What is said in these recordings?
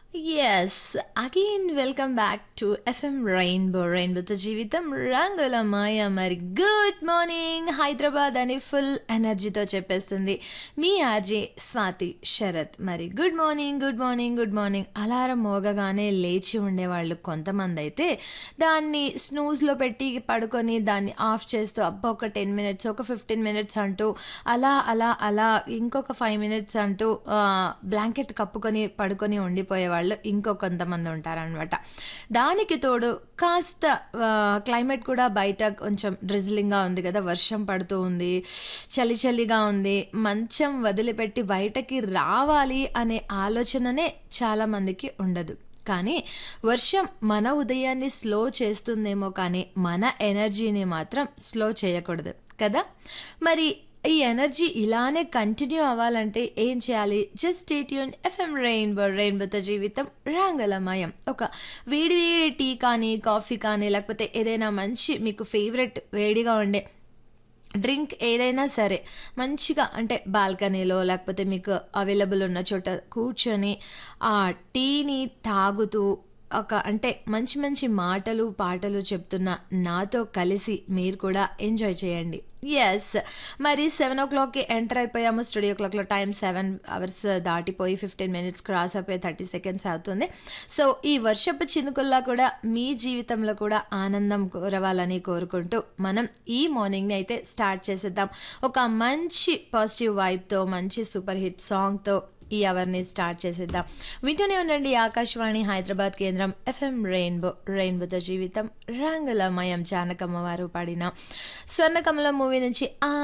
Yes, again welcome back to FM Rainbow రెయిన్బోతో జీవితం రంగుల మాయ మరి గుడ్ మార్నింగ్ హైదరాబాద్ అని ఫుల్ ఎనర్జీతో చెప్పేస్తుంది మీ ఆర్జే స్వాతి శరత్ మరి good morning good morning good morning alarm మోగగానే లేచి ఉండేవాళ్ళు కొంతమంది అయితే దాన్ని స్నూజ్లో పెట్టి పడుకొని దాన్ని ఆఫ్ చేస్తూ అబ్బా ఒక టెన్ మినిట్స్ ఒక ఫిఫ్టీన్ మినిట్స్ అంటూ అలా అలా అలా ఇంకొక ఫైవ్ మినిట్స్ అంటూ బ్లాంకెట్ కప్పుకొని పడుకొని ఉండిపోయేవాళ్ళు ఇంకో కొంతమంది ఉంటారనమాట దానికి తోడు కాస్త క్లైమేట్ కూడా బయట కొంచెం డ్రిజ్లింగ్గా ఉంది కదా వర్షం పడుతూ ఉంది చలి చలిగా ఉంది మంచం వదిలిపెట్టి బయటకి రావాలి అనే ఆలోచననే చాలామందికి ఉండదు కానీ వర్షం మన ఉదయాన్ని స్లో చేస్తుందేమో కానీ మన ఎనర్జీని మాత్రం స్లో చేయకూడదు కదా మరి ఈ ఎనర్జీ ఇలానే కంటిన్యూ అవ్వాలంటే ఏం చేయాలి జస్ట్ స్టేట్యూన్ ఎఫ్ఎం రెయిన్బో రెయిన్బోతో జీవితం రంగులమయం ఒక వేడి వేడి టీ కానీ కాఫీ కానీ లేకపోతే ఏదైనా మంచి మీకు ఫేవరెట్ వేడిగా ఉండే డ్రింక్ ఏదైనా సరే మంచిగా అంటే బాల్కనీలో లేకపోతే మీకు అవైలబుల్ ఉన్న చోట కూర్చొని ఆ టీని తాగుతూ ఒక అంటే మంచి మంచి మాటలు పాటలు చెప్తున్న నాతో కలిసి మీరు కూడా ఎంజాయ్ చేయండి ఎస్ మరి సెవెన్ ఓ క్లాక్కి ఎంటర్ అయిపోయాము స్టూడియో క్లాక్లో టైం సెవెన్ అవర్స్ దాటిపోయి ఫిఫ్టీన్ మినిట్స్ క్రాస్ అయిపోయి థర్టీ సెకండ్స్ అవుతుంది సో ఈ వర్షపు చినుకుల్లా కూడా మీ జీవితంలో కూడా ఆనందం కురవాలని కోరుకుంటూ మనం ఈ మార్నింగ్ని అయితే స్టార్ట్ చేసేద్దాం ఒక మంచి పాజిటివ్ వైబ్తో మంచి సూపర్ హిట్ సాంగ్తో ఈ అవర్ని స్టార్ట్ చేసేద్దాం వింటూనే ఉండండి ఆకాశవాణి హైదరాబాద్ కేంద్రం ఎఫ్ఎం రెయిన్బో రెయిన్బోతో జీవితం రంగులమయం జానకమ్మ వారు పాడిన స్వర్ణకమలం మూవీ నుంచి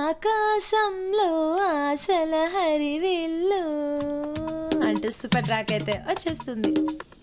ఆకాశంలో ఆశల హరివిల్లు అంటూ సూపర్ ట్రాక్ అయితే వచ్చేస్తుంది